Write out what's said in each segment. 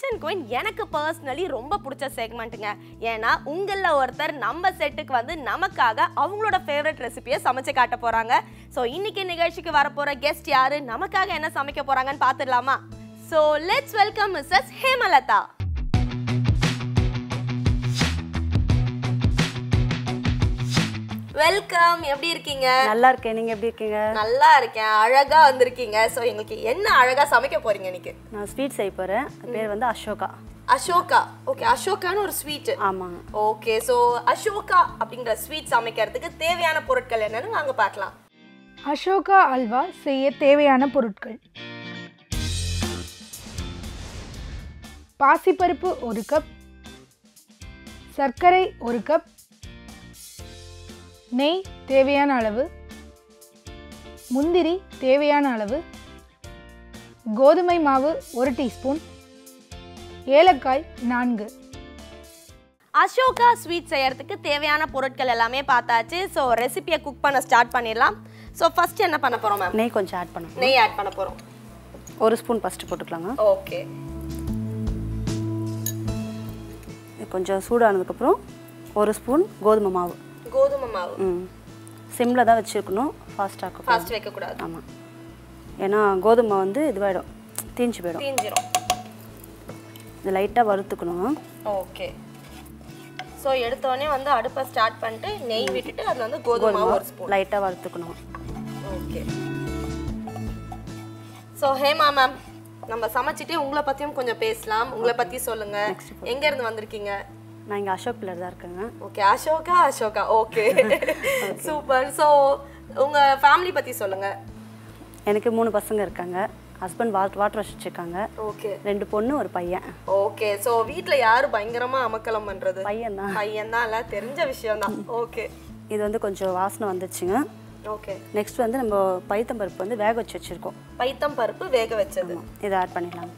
Kitchen queen எனக்கு personally ரொம்ப பிடிச்ச செக்மெண்ட்டுங்க ஏன்னா உங்களில் ஒருத்தர் நம்ம செட்டுக்கு வந்து நமக்காக அவங்களோட ஃபேவரட் ரெசிபியை சமைச்சு காட்ட போறாங்க ஸோ இன்னைக்கு நிகழ்ச்சிக்கு வரப்போற கெஸ்ட் யாரு நமக்காக என்ன சமைக்க போறாங்கன்னு பார்த்துடலாமா so let's welcome mrs Hemalatha welcome எப்படி இருக்கீங்க நல்லா இருக்கேன் நீங்க எப்படி இருக்கீங்க நல்லா இருக்கேன் அழகா வந்திருக்கீங்க ஸோ எங்களுக்கு என்ன அழகா சமைக்க போறீங்க இன்னைக்கு நான் ஸ்வீட் செய்ய போறேன் அது பேர் வந்து அசோகா அசோகா ஓகே அசோகான்னு ஒரு ஸ்வீட் ஆமாங்க ஓகே ஸோ அசோகா அப்படிங்கிற ஸ்வீட் சமைக்கிறதுக்கு தேவையான பொருட்கள் என்னன்னு வாங்க பார்க்கலாம் அசோகா அல்வா செய்ய தேவையான பொருட்கள் பாசிப்பருப்பு ஒரு கப் சர்க்கரை ஒரு கப் நெய் தேவையான அளவு முந்திரி தேவையான அளவு கோதுமை மாவு ஒரு டீஸ்பூன் ஏலக்காய் நான்கு அசோகா ஸ்வீட் செய்யறதுக்கு தேவையான பொருட்கள் எல்லாமே பார்த்தாச்சு ஸோ ரெசிபியை குக் பண்ண ஸ்டார்ட் பண்ணிடலாம் ஸோ ஃபர்ஸ்ட் என்ன பண்ண போறோம் மேம் நெய் கொஞ்சம் ஆட் பண்ணணும் நெய் ஆட் பண்ண போறோம் ஒரு ஸ்பூன் ஃபஸ்ட்டு போட்டுக்கலாங்க ஓகே இது கொஞ்சம் சூடானதுக்கப்புறம் ஒரு ஸ்பூன் கோதுமை மாவு கோதுமை மாவு ம் சிம்மில் தான் வச்சுருக்கணும் ஃபாஸ்ட்டாக ஃபாஸ்ட் வைக்கக்கூடாது ஆமாம் ஏன்னா கோதுமை வந்து இதுவாகிடும் தீஞ்சு போயிடும் தீஞ்சிரும் இது லைட்டாக வறுத்துக்கணும் ஓகே ஸோ எடுத்தோடனே வந்து அடுப்பை ஸ்டார்ட் பண்ணிட்டு நெய் விட்டுட்டு அதில் வந்து கோதுமை மாவு ஒரு ஸ்பூன் லைட்டாக வறுத்துக்கணும் ஓகே ஸோ ஹேமா மேம் நம்ம சமைச்சிட்டு உங்களை பற்றியும் கொஞ்சம் பேசலாம் உங்களை பற்றி சொல்லுங்க எங்க இருந்து வந்திருக்கீங்க நான் இங்கே அசோக் பிள்ளர் தான் இருக்கேங்க okay Ashoka Ashoka okay super so உங்க ஃபேமிலி பற்றி சொல்லுங்க எனக்கு மூணு பசங்க இருக்காங்க ஹஸ்பண்ட் வாட் வாட்டர் வாஷ் வச்சுருக்காங்க ஓகே ரெண்டு பொண்ணு ஒரு பையன் ஓகே ஸோ வீட்டில் யார் பயங்கரமா அமக்கலம் பண்றது பையன் தான் பையன் தான் எல்லாம் தெரிஞ்ச விஷயம் தான் ஓகே இது வந்து கொஞ்சம் வாசனை வந்துச்சுங்க ஓகே நெக்ஸ்ட் வந்து நம்ம பைத்தம்பருப்பு வந்து வேக வச்சு வச்சுருக்கோம் பைத்தம் பருப்பு வேக வச்சது இதை ஆட் பண்ணிடலாம்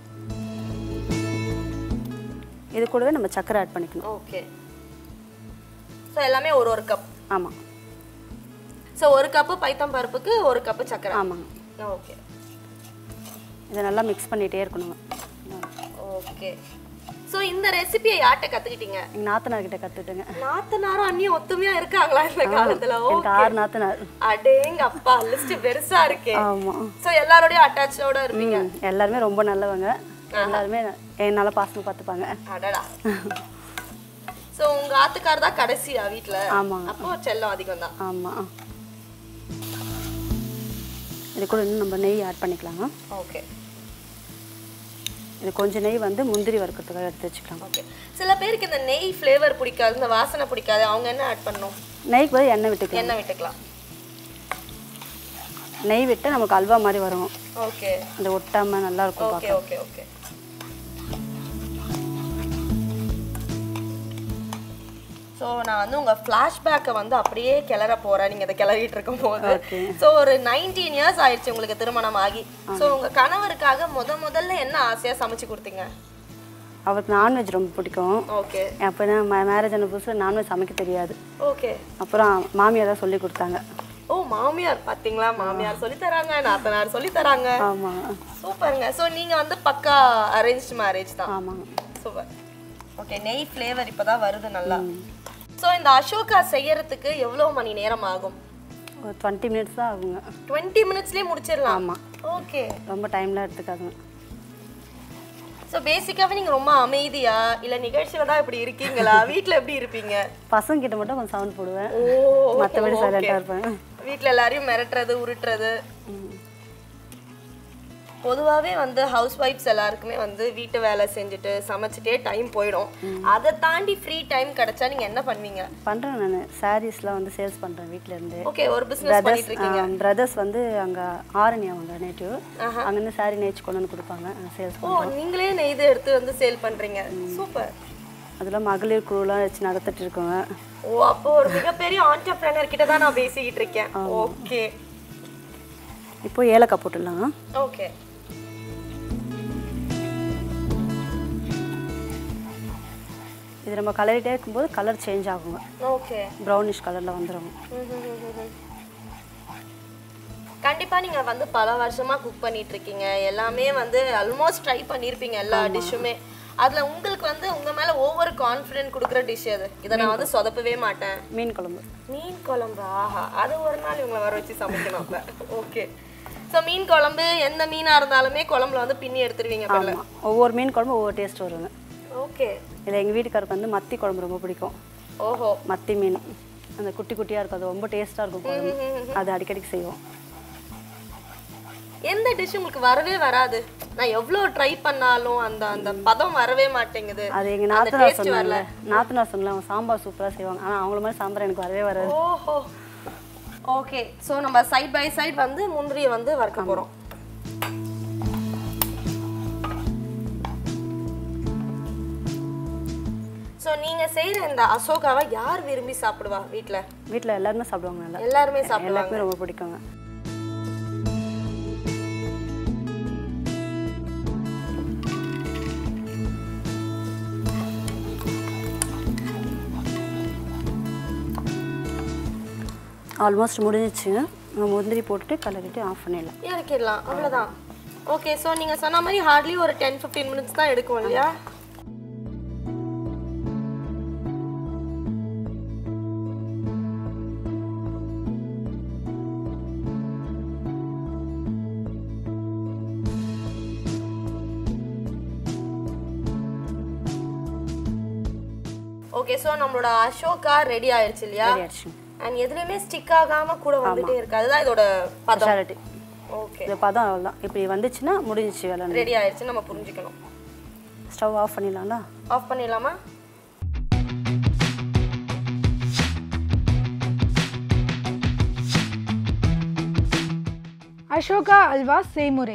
இது கூடவே நம்ம சர்க்கரை ஆட் பண்ணிக்கணும் ஓகே ஸோ எல்லாமே ஒரு ஒரு கப் ஆமாம் ஸோ ஒரு கப்பு பைத்தம் பருப்புக்கு ஒரு கப்பு சக்கரை ஆமாங்க ஓகே இதை நல்லா மிக்ஸ் பண்ணிகிட்டே இருக்கணுங்க ஓகே ஸோ இந்த ரெசிபியை யார்கிட்ட கத்துக்கிட்டீங்க எங்கள் நாத்தனார் கிட்ட கற்றுட்டுங்க நாத்தனாரும் அண்ணியும் ஒத்துமையா இருக்காங்களா இந்த காலத்துல ஓ எனக்கு ஆறு நாத்தனார் அடேங்க அப்பா லிஸ்ட் பெருசா இருக்கே ஆமாம் ஸோ எல்லாரோடய அட்டாச்சோட இருப்பீங்க எல்லாருமே ரொம்ப நல்லவங்க எல்லாருமே என்னால் பாசமாக பார்த்துப்பாங்க அடடா ஸோ உங்க ஆத்துக்கார் தான் கடைசியா வீட்ல ஆமாங்க. அப்போ செல்லம் அதிகம் தான் ஆமாம் இது கூட இன்னும் நம்ம நெய் ஆட் பண்ணிக்கலாங்க ஓகே இது கொஞ்சம் நெய் வந்து முந்திரி வறுக்கிறதுக்காக எடுத்து வச்சுக்கலாம் ஓகே சில பேருக்கு இந்த நெய் ஃப்ளேவர் பிடிக்காது இந்த வாசனை பிடிக்காது அவங்க என்ன ஆட் பண்ணணும் நெய்க்கு பதில் எண்ணெய் விட்டுக்கலாம் எண்ணெய் விட்டுக்கலாம் நெய் விட்டு நமக்கு அல்வா மாதிரி வரும் ஓகே அந்த ஒட்டாமல் நல்லா இருக்கும் ஓகே ஓகே ஓகே ஸோ நான் வந்து உங்கள் ஃப்ளாஷ்பேக்கை வந்து அப்படியே கிளற போகிறேன் நீங்கள் அதை கிளறிட்டு இருக்கும் போது ஸோ ஒரு நைன்டீன் இயர்ஸ் ஆயிடுச்சு உங்களுக்கு திருமணம் ஆகி ஸோ உங்கள் கணவருக்காக முத முதல்ல என்ன ஆசையாக சமைச்சு கொடுத்தீங்க அவருக்கு நான்வெஜ் ரொம்ப பிடிக்கும் ஓகே அப்போ மேரேஜ் ஆன புதுசில் நான்வெஜ் சமைக்க தெரியாது ஓகே அப்புறம் மாமியார் தான் சொல்லி கொடுத்தாங்க ஓ மாமியார் பார்த்தீங்களா மாமியார் சொல்லி தராங்க நாத்தனார் சொல்லி தராங்க ஆமாங்க சூப்பருங்க ஸோ நீங்கள் வந்து பக்கா அரேஞ்ச் மேரேஜ் தான் ஆமாங்க சூப்பர் ஓகே நெய் ஃப்ளேவர் இப்போதான் வருது நல்லா ஸோ இந்த அசோகா செய்யறதுக்கு எவ்வளோ மணி நேரம் ஆகும் ஒரு டுவெண்ட்டி மினிட்ஸ் தான் ஆகுங்க டுவெண்ட்டி மினிட்ஸ்லேயே முடிச்சிடலாம் ஆமா. ஓகே ரொம்ப டைம்லாம் எடுத்துக்காதுங்க ஸோ பேசிக்காவே நீங்கள் ரொம்ப அமைதியா இல்லை நிகழ்ச்சியில் தான் இப்படி இருக்கீங்களா வீட்டில் எப்படி இருப்பீங்க பசங்க கிட்ட மட்டும் கொஞ்சம் சவுண்ட் போடுவேன் ஓ மற்றபடி சைலண்டாக இருப்பேன் வீட்டில் எல்லாரையும் மிரட்டுறது உருட்டுறது பொதுவாகவே வந்து ஹவுஸ் ஒய்ஃப்ஸ் எல்லாருக்குமே வந்து வீட்டு வேலை செஞ்சுட்டு சமைச்சிட்டே டைம் போயிடும் அதை தாண்டி ஃப்ரீ டைம் கிடைச்சா நீங்க என்ன பண்ணுவீங்க பண்ணுறேன் நான் சாரீஸ்லாம் வந்து சேல்ஸ் பண்ணுறேன் வீட்டில் இருந்து ஓகே ஒரு பிசினஸ் பண்ணிட்டு இருக்கீங்க பிரதர்ஸ் வந்து அங்கே ஆரணி அவங்க நேட்டிவ் அங்கேருந்து சாரீ நெய்ச்சி கொண்டு வந்து கொடுப்பாங்க சேல்ஸ் ஓ நீங்களே நெய்து எடுத்து வந்து சேல் பண்றீங்க சூப்பர் அதில் மகளிர் குழுலாம் வச்சு நடத்திட்டு இருக்கோங்க ஓ அப்போ ஒரு மிகப்பெரிய ஆண்டர்பிரனர் கிட்ட தான் நான் பேசிக்கிட்டு இருக்கேன் ஓகே இப்போ ஏலக்காய் போட்டுடலாங்க ஓகே இது நம்ம கலரிட்டே இருக்கும்போது கலர் சேஞ்ச் ஆகுங்க ஓகே ப்ரௌனிஷ் கலரில் வந்துடும் கண்டிப்பா நீங்க வந்து பல வருஷமா குக் பண்ணிட்டு இருக்கீங்க எல்லாமே வந்து ஆல்மோஸ்ட் ட்ரை பண்ணிருப்பீங்க எல்லா டிஷ்ஷுமே அதுல உங்களுக்கு வந்து உங்க மேல ஓவர் கான்ஃபிடென்ட் கொடுக்குற டிஷ் அது இதை நான் வந்து சொதப்பவே மாட்டேன் மீன் குழம்பு மீன் குழம்பு ஆஹா அது ஒரு நாள் இவங்களை வர வச்சு சமைக்கணும் அப்ப ஓகே ஸோ மீன் குழம்பு எந்த மீனா இருந்தாலுமே குழம்புல வந்து பின்னி எடுத்துருவீங்க பல்ல ஆமாம் ஒவ்வொரு மீன் குழம்பு ஒவ்வொரு டேஸ்ட் வருங்க ஓகே இதில் எங்கள் வீட்டுக்காருக்கு வந்து மத்தி குழம்பு ரொம்ப பிடிக்கும் ஓஹோ மத்தி மீன் அந்த குட்டி குட்டியாக இருக்கும் அது ரொம்ப டேஸ்ட்டாக இருக்கும் குழம்பு அது அடிக்கடிக்கு செய்வோம் எந்த டிஷ் உங்களுக்கு வரவே வராது நான் எவ்வளோ ட்ரை பண்ணாலும் அந்த அந்த பதம் வரவே மாட்டேங்குது அது எங்கள் அந்த நாத்தனார் taste வரல சொன்னாங்கல்ல நாத்தனார் சொன்னாங்க அவங்க சாம்பார் சூப்பராக செய்வாங்க ஆனால் அவங்கள மாதிரி சாம்பார் எனக்கு வரவே வராது ஓஹோ ஓகே ஸோ நம்ம சைட் பை சைடு வந்து முந்திரியை வந்து வறுக்க போறோம் ஸோ நீங்க செய்யற இந்த அசோகாவை யார் விரும்பி சாப்பிடுவா வீட்ல வீட்டில் எல்லாருமே சாப்பிடுவாங்க நல்லா எல்லாருமே சாப்பிடுவாங்க எல்லாருக்குமே ரொம்ப பிடிக்குங்க ஆல்மோஸ்ட் முடிஞ்சிச்சுங்க நம்ம முந்திரி போட்டுட்டு கலரிட்டு ஆஃப் பண்ணிடலாம் இறக்கிடலாம் அவ்வளவுதான் ஓகே ஸோ நீங்க சொன்ன மாதிரி ஹார்ட்லி ஒரு டென் ஃபிஃப்டீன் மினிட்ஸ் தான் எடுக்கும் இல்லையா ஓகே ஸோ நம்மளோட அசோகா ரெடி ஆயிடுச்சு இல்லையா ரெடி ஆயிடுச்சுங்க அண்ட் எதுலயுமே ஸ்டிக் ஆகாம கூட வந்துட்டே இருக்கு அதுதான் இதோட பதம் ஸ்பெஷாலிட்டி ஓகே இந்த பதம் அவ்வளோதான் இப்படி வந்துச்சுன்னா முடிஞ்சிச்சு வேலை ரெடி ஆயிடுச்சு நம்ம புரிஞ்சுக்கணும் ஸ்டவ் ஆஃப் பண்ணிடலாம்ல ஆஃப் பண்ணிடலாமா அசோகா அல்வா செய்முறை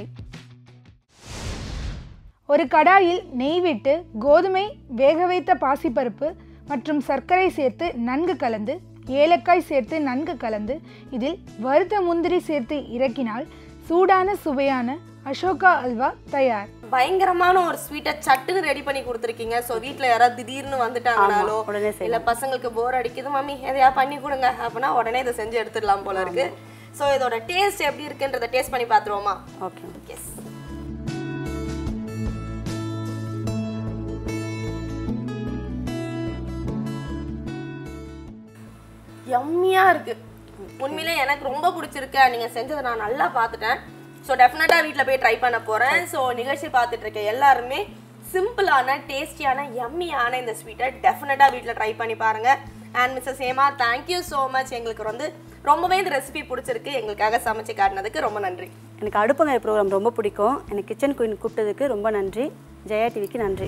ஒரு கடாயில் நெய் விட்டு கோதுமை வேக வைத்த பாசிப்பருப்பு மற்றும் சர்க்கரை சேர்த்து நன்கு கலந்து ஏலக்காய் சேர்த்து நன்கு கலந்து இதில் வறுத்த முந்திரி சேர்த்து இறக்கினால் சூடான சுவையான அசோகா அல்வா தயார் பயங்கரமான ஒரு ஸ்வீட்டை சட்டுன்னு ரெடி பண்ணி கொடுத்துருக்கீங்க ஸோ வீட்டில் யாராவது திடீர்னு வந்துட்டாங்கனாலோ ஆமா, உடனே செய்யலாம். இல்லை பசங்களுக்கு போர் அடிக்குது மம்மி எதையா பண்ணி கொடுங்க அப்படின்னா உடனே இதை செஞ்சு எடுத்துடலாம் போல இருக்கு ஸோ இதோட டேஸ்ட் எப்படி இருக்குன்றத டேஸ்ட் பண்ணி பார்த்துருவோமா ஓகே எஸ் யம்மியா இருக்கு உண்மையிலே எனக்கு ரொம்ப பிடிச்சிருக்கு நீங்க செஞ்சதை நான் நல்லா பார்த்துட்டேன் ஸோ டெஃபினட்டா வீட்டில் போய் ட்ரை பண்ண போறேன் ஸோ நிகழ்ச்சி பார்த்துட்டு இருக்க எல்லாருமே சிம்பிளான டேஸ்டியான யம்மியான இந்த ஸ்வீட்டை டெஃபினட்டா வீட்டில் ட்ரை பண்ணி பாருங்க and mrs Hema thank you so much எங்களுக்கு வந்து ரொம்பவே இந்த ரெசிபி பிடிச்சிருக்கு எங்களுக்காக சமைச்சு காட்டினதுக்கு ரொம்ப நன்றி எனக்கு அடுப்பங்கரை ப்ரோக்ராம் ரொம்ப பிடிக்கும் எனக்கு கிச்சன் குயின் கூப்பிட்டதுக்கு ரொம்ப நன்றி ஜெயா டிவிக்கு நன்றி